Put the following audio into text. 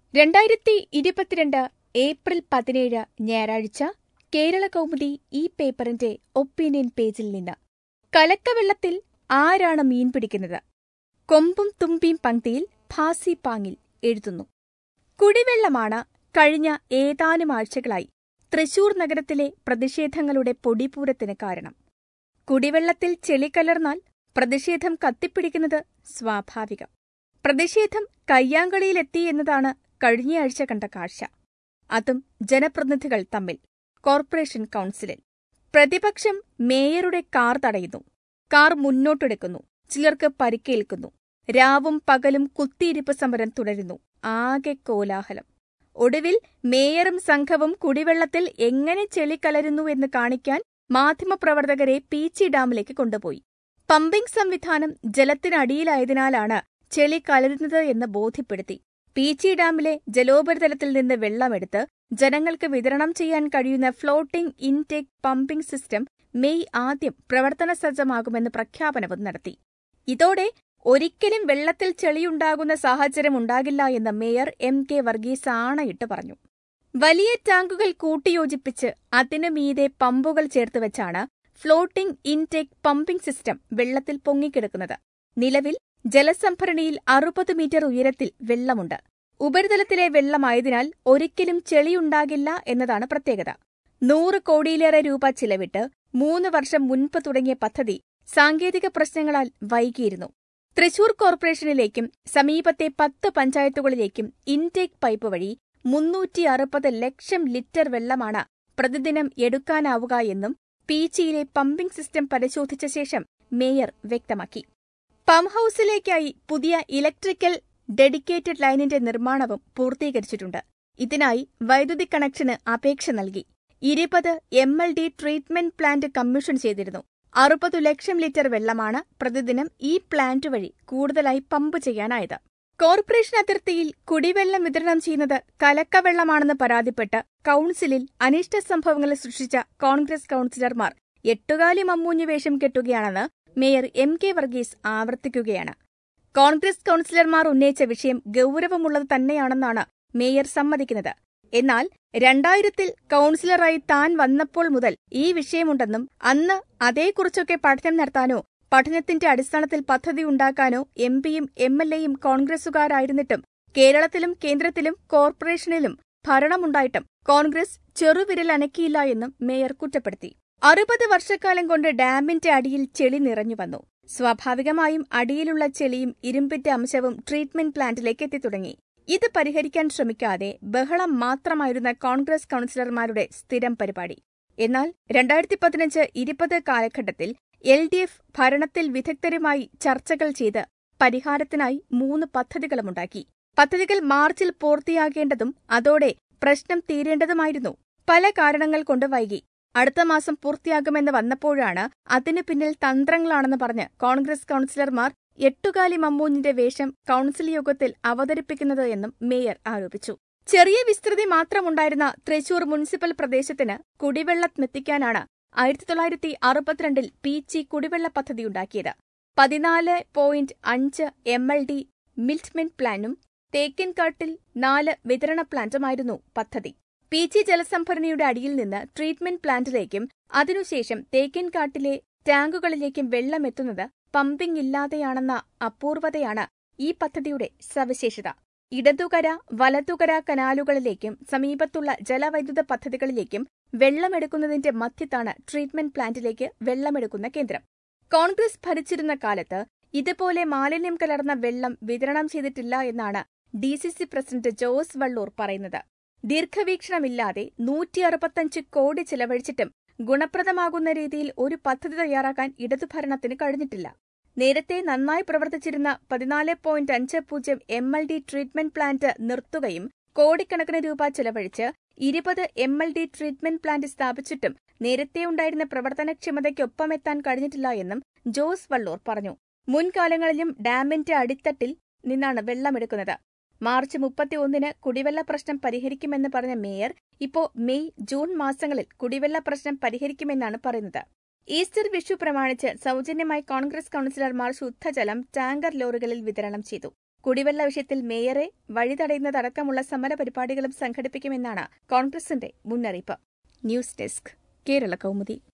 രണ്ടായിരത്തി ഇരുപത്തിരണ്ട് ഏപ്രിൽ പതിനേഴ് ഞായറാഴ്ച കേരള കൗമുദി ഈ പേപ്പറിന്റെ ഒപ്പീനിയൻ പേജിൽ നിന്ന് കലക്കവെള്ളത്തിൽ ആരാണ് മീൻ പിടിക്കുന്നത് കൊമ്പും തുമ്പിയും പങ്ക്തിയിൽ ഭാസി പാങ്ങിൽ എഴുതുന്നു കുടിവെള്ളമാണ് കഴിഞ്ഞ ഏതാനും ആഴ്ചകളായി തൃശൂർ നഗരത്തിലെ പ്രതിഷേധങ്ങളുടെ പൊടിപൂരത്തിന് കാരണം കുടിവെള്ളത്തിൽ ചെളി കലർന്നാൽ പ്രതിഷേധം കത്തിപ്പിടിക്കുന്നത് സ്വാഭാവികം പ്രതിഷേധം കയ്യാങ്കളിയിലെത്തി എന്നതാണ് കഴിഞ്ഞയാഴ്ച കണ്ട കാഴ്ച അതും ജനപ്രതിനിധികൾ തമ്മിൽ കോർപ്പറേഷൻ കൗൺസിലിൽ പ്രതിപക്ഷം മേയറുടെ കാർ തടയുന്നു കാർ മുന്നോട്ടെടുക്കുന്നു ചിലർക്ക് പരിക്കേൽക്കുന്നു രാവും പകലും കുത്തിയിരിപ്പ് സമരം തുടരുന്നു ആകെ കോലാഹലം ഒടുവിൽ മേയറും സംഘവും കുടിവെള്ളത്തിൽ എങ്ങനെ ചെളി കലരുന്നു എന്ന് കാണിക്കാൻ മാധ്യമപ്രവർത്തകരെ പീച്ചി ഡാമിലേക്ക് കൊണ്ടുപോയി പമ്പിംഗ് സംവിധാനം ജലത്തിനടിയിലായതിനാലാണ് ചെളി കലരുന്നത് എന്ന് ബോധ്യപ്പെടുത്തി പീച്ചി ഡാമിലെ ജലോപരിതലത്തിൽ നിന്ന് വെള്ളമെടുത്ത് ജനങ്ങൾക്ക് വിതരണം ചെയ്യാൻ കഴിയുന്ന floating intake pumping system May ആദ്യം പ്രവർത്തന സജ്ജമാകുമെന്ന് പ്രഖ്യാപനവും നടത്തി ഇതോടെ ഒരിക്കലും വെള്ളത്തിൽ ചെളിയുണ്ടാകുന്ന സാഹചര്യം ഉണ്ടാകില്ല എന്ന് മേയർ എം കെ വർഗീസ് ആണയിട്ട് പറഞ്ഞു വലിയ ടാങ്കുകൾ കൂട്ടിയോജിപ്പിച്ച് അതിനു മീതെ പമ്പുകൾ ചേർത്ത് വെച്ചാണ് ഫ്ലോട്ടിംഗ് ഇൻടേക്ക് പമ്പിംഗ് സിസ്റ്റം വെള്ളത്തിൽ പൊങ്ങിക്കിടക്കുന്നത് നിലവിൽ ജലസംഭരണിയിൽ അറുപത് മീറ്റർ ഉയരത്തിൽ വെള്ളമുണ്ട് ഉപരിതലത്തിലെ വെള്ളമായതിനാൽ ഒരിക്കലും ചെളിയുണ്ടാകില്ല എന്നതാണ് പ്രത്യേകത നൂറ് കോടിയിലേറെ രൂപ ചിലവിട്ട് മൂന്ന് വർഷം മുൻപ് തുടങ്ങിയ പദ്ധതി സാങ്കേതിക പ്രശ്നങ്ങളാൽ വൈകിയിരുന്നു തൃശൂർ കോർപ്പറേഷനിലേക്കും സമീപത്തെ പത്ത് പഞ്ചായത്തുകളിലേക്കും ഇൻടേക്ക് പൈപ്പ് വഴി മുന്നൂറ്റി അറുപത് ലക്ഷം ലിറ്റർ വെള്ളമാണ് പ്രതിദിനം എടുക്കാനാവുക എന്നും പീച്ചിയിലെ പമ്പിംഗ് സിസ്റ്റം പരിശോധിച്ച ശേഷം മേയർ വ്യക്തമാക്കി പമ്പ് ഹൌസിലേക്കായി പുതിയ ഇലക്ട്രിക്കൽ ഡെഡിക്കേറ്റഡ് ലൈനിന്റെ നിർമ്മാണവും പൂർത്തീകരിച്ചിട്ടുണ്ട് ഇതിനായി വൈദ്യുതി കണക്ഷന് അപേക്ഷ നൽകി ഇരുപത് M L D treatment plant commission ചെയ്തിരുന്നു അറുപത് ലക്ഷം ലിറ്റർ വെള്ളമാണ് പ്രതിദിനം ഈ പ്ലാന്റ് വഴി കൂടുതലായി പമ്പ് ചെയ്യാനായത് കോർപ്പറേഷൻ അതിർത്തിയിൽ കുടിവെള്ളം വിതരണം ചെയ്യുന്നത് കലക്കവെള്ളമാണെന്ന് പരാതിപ്പെട്ട് കൌൺസിലിൽ അനിഷ്ട സംഭവങ്ങൾ സൃഷ്ടിച്ച കോൺഗ്രസ് കൌൺസിലർമാർ എട്ടുകാലി മമ്മൂഞ്ഞ് വേഷം കെട്ടുകയാണെന്ന് മേയർ എം കെ വർഗീസ് ആവർത്തിക്കുകയാണ് കോൺഗ്രസ് കൌൺസിലർമാർ ഉന്നയിച്ച വിഷയം ഗൌരവമുള്ളത് തന്നെയാണെന്നാണ് മേയർ സമ്മതിക്കുന്നത് എന്നാൽ രണ്ടായിരത്തിൽ കൌൺസിലറായി താൻ വന്നപ്പോൾ മുതൽ ഈ വിഷയമുണ്ടെന്നും അന്ന് അതേക്കുറിച്ചൊക്കെ പഠനം നടത്താനോ പഠനത്തിന്റെ അടിസ്ഥാനത്തിൽ പദ്ധതി ഉണ്ടാക്കാനോ എം പിയും എം എൽ എയും കോൺഗ്രസുകാരായിരുന്നിട്ടും കേരളത്തിലും കേന്ദ്രത്തിലും കോർപ്പറേഷനിലും ഭരണമുണ്ടായിട്ടും കോൺഗ്രസ് ചെറുവിരൽ അനക്കിയില്ല എന്നും മേയർ കുറ്റപ്പെടുത്തി അറുപത് വർഷക്കാലം കൊണ്ട് ഡാമിന്റെ അടിയിൽ ചെളി നിറഞ്ഞു വന്നു സ്വാഭാവികമായും അടിയിലുള്ള ചെളിയും ഇരുമ്പിന്റെ അംശവും ട്രീറ്റ്മെന്റ് പ്ലാന്റിലേക്ക് എത്തിത്തുടങ്ങി ഇത് പരിഹരിക്കാൻ ശ്രമിക്കാതെ ബഹളം മാത്രമായിരുന്ന കോൺഗ്രസ് കൌൺസിലർമാരുടെ സ്ഥിരം പരിപാടി എന്നാൽ രണ്ടായിരത്തി പതിനഞ്ച് ഇരുപത് കാലഘട്ടത്തിൽ എൽ ഡി എഫ് ഭരണത്തിൽ വിദഗ്ധരുമായി ചർച്ചകൾ ചെയ്ത് പരിഹാരത്തിനായി മൂന്ന് പദ്ധതികളുമുണ്ടാക്കി പദ്ധതികൾ മാർച്ചിൽ പൂർത്തിയാകേണ്ടതും അതോടെ പ്രശ്നം തീരേണ്ടതുമായിരുന്നു പല കാരണങ്ങൾ കൊണ്ട് വൈകി അടുത്ത മാസം പൂർത്തിയാകുമെന്ന് വന്നപ്പോഴാണ് അതിനു പിന്നിൽ തന്ത്രങ്ങളാണെന്ന് പറഞ്ഞ് കോൺഗ്രസ് കൌൺസിലർമാർ എട്ടുകാലി മമ്മൂഞ്ഞിന്റെ വേഷം കൌൺസിൽ യോഗത്തിൽ അവതരിപ്പിക്കുന്നത് എന്നും മേയർ ആരോപിച്ചു ചെറിയ വിസ്തൃതി മാത്രമുണ്ടായിരുന്ന തൃശൂർ മുനിസിപ്പൽ പ്രദേശത്തിന് കുടിവെള്ളമെത്തിക്കാനാണ് ആയിരത്തി തൊള്ളായിരത്തി അറുപത്തിരണ്ടിൽ പീച്ചി കുടിവെള്ള പദ്ധതിയുണ്ടാക്കിയത് പതിനാല് പോയിന്റ് അഞ്ച് എം എൽ ഡി മിൽറ്റ്മെന്റ് പ്ലാനും തേക്കിൻകാട്ടിൽ നാല് വിതരണ പ്ലാന്റുമായിരുന്നു പദ്ധതി പീച്ചി ജലസംഭരണിയുടെ അടിയിൽ നിന്ന് ട്രീറ്റ്മെന്റ് പ്ലാന്റിലേക്കും അതിനുശേഷം തേക്കിൻകാട്ടിലെ ടാങ്കുകളിലേക്കും വെള്ളമെത്തുന്നത് പമ്പിംഗ് ഇല്ലാതെയാണെന്ന അപൂർവതയാണ് ഈ പദ്ധതിയുടെ സവിശേഷത ഇടതുകര വലതുകര കനാലുകളിലേക്കും സമീപത്തുള്ള ജലവൈദ്യുത പദ്ധതികളിലേക്കും വെള്ളമെടുക്കുന്നതിന്റെ മധ്യത്താണ് ട്രീറ്റ്മെന്റ് പ്ലാന്റിലേക്ക് വെള്ളമെടുക്കുന്ന കേന്ദ്രം കോൺഗ്രസ് ഭരിച്ചിരുന്ന കാലത്ത് ഇതുപോലെ മാലിന്യം കലർന്ന വെള്ളം വിതരണം ചെയ്തിട്ടില്ല എന്നാണ് D C C president Jose Vallur പറയുന്നത് ദീർഘവീക്ഷണമില്ലാതെ നൂറ്റി അറുപത്തഞ്ച് കോടി ചെലവഴിച്ചിട്ടും ഗുണപ്രദമാകുന്ന രീതിയിൽ ഒരു പദ്ധതി തയ്യാറാക്കാൻ ഇടതുഭരണത്തിന് കഴിഞ്ഞിട്ടില്ല നേരത്തെ നന്നായി പ്രവർത്തിച്ചിരുന്ന പതിനാല് പോയിന്റ് അഞ്ച് പൂജ്യം M L D treatment plant നിർത്തുകയും കോടിക്കണക്കിന് രൂപ ചെലവഴിച്ച് ഇരുപത് M L D treatment plant സ്ഥാപിച്ചിട്ടും നേരത്തെയുണ്ടായിരുന്ന പ്രവർത്തനക്ഷമതയ്ക്കൊപ്പമെത്താൻ കഴിഞ്ഞിട്ടില്ല എന്നും ജോസ് വള്ളൂർ പറഞ്ഞു മുൻകാലങ്ങളിലും ഡാമിന്റെ അടിത്തട്ടിൽ നിന്നാണ് വെള്ളമെടുക്കുന്നത് മാർച്ച് മുപ്പത്തിയൊന്നിന് കുടിവെള്ള പ്രശ്നം പരിഹരിക്കുമെന്ന് പറഞ്ഞ മേയർ ഇപ്പോ മെയ് ജൂൺ മാസങ്ങളിൽ കുടിവെള്ള പ്രശ്നം പരിഹരിക്കുമെന്നാണ് പറയുന്നത് ഈസ്റ്റർ വിഷു പ്രമാണിച്ച് സൗജന്യമായി കോൺഗ്രസ് കൌൺസിലർമാർ ശുദ്ധജലം ടാങ്കർ ലോറികളിൽ വിതരണം ചെയ്തു കുടിവെള്ള വിഷയത്തിൽ മേയറെ വഴിതടയുന്നതടക്കമുള്ള സമരപരിപാടികളും സംഘടിപ്പിക്കുമെന്നാണ് കോൺഗ്രസിന്റെ മുന്നറിയിപ്പ് ന്യൂസ് ഡെസ്ക് കേരള കൗമുദി